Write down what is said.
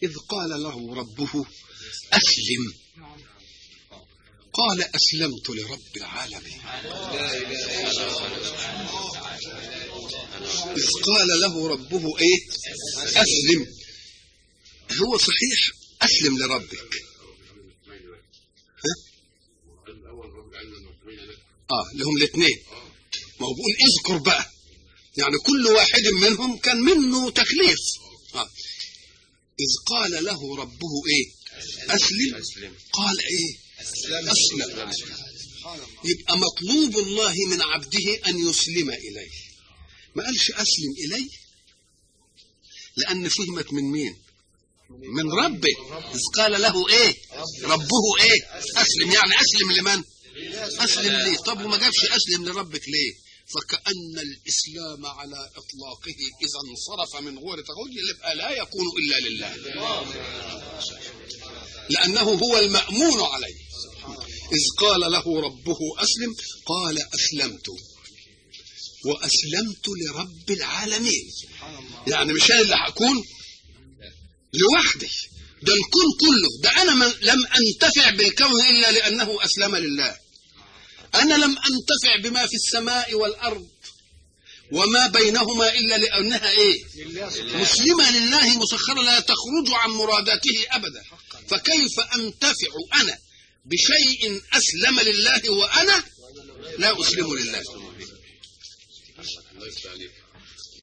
إذ قال له ربه أسلم قال أسلمت لرب العالمين إذ قال له ربه إيه أسلم هو صحيح أسلم لربك ها؟ آه لهم الاثنين ما هو بيقول اذكر بقى يعني كل واحد منهم كان منه تكليف آه. إذ قال له ربه إيه أسلم قال إيه أسلم يبقى مطلوب الله من عبده أن يسلم إليه ما قالش أسلم إليه لأن فهمت من مين من ربه إذ قال له إيه ربه إيه أسلم يعني أسلم لمن أسلم ليه طب وما جابش أسلم لربك ليه فكأن الإسلام على إطلاقه إذا انصرف من غير تغير يبقى لا يكون إلا لله لأنه هو المأمون عليه إذ قال له ربه أسلم قال أسلمت وأسلمت لرب العالمين يعني مش أنا اللي هكون لوحدي ده الكون كله ده أنا من لم أنتفع بالكون إلا لأنه أسلم لله أنا لم أنتفع بما في السماء والأرض وما بينهما إلا لأنها إيه مسلمة لله مسخرة لا تخرج عن مراداته أبدا فكيف أنتفع أنا بشيء أسلم لله وأنا لا أسلم لله الله يفتح عليك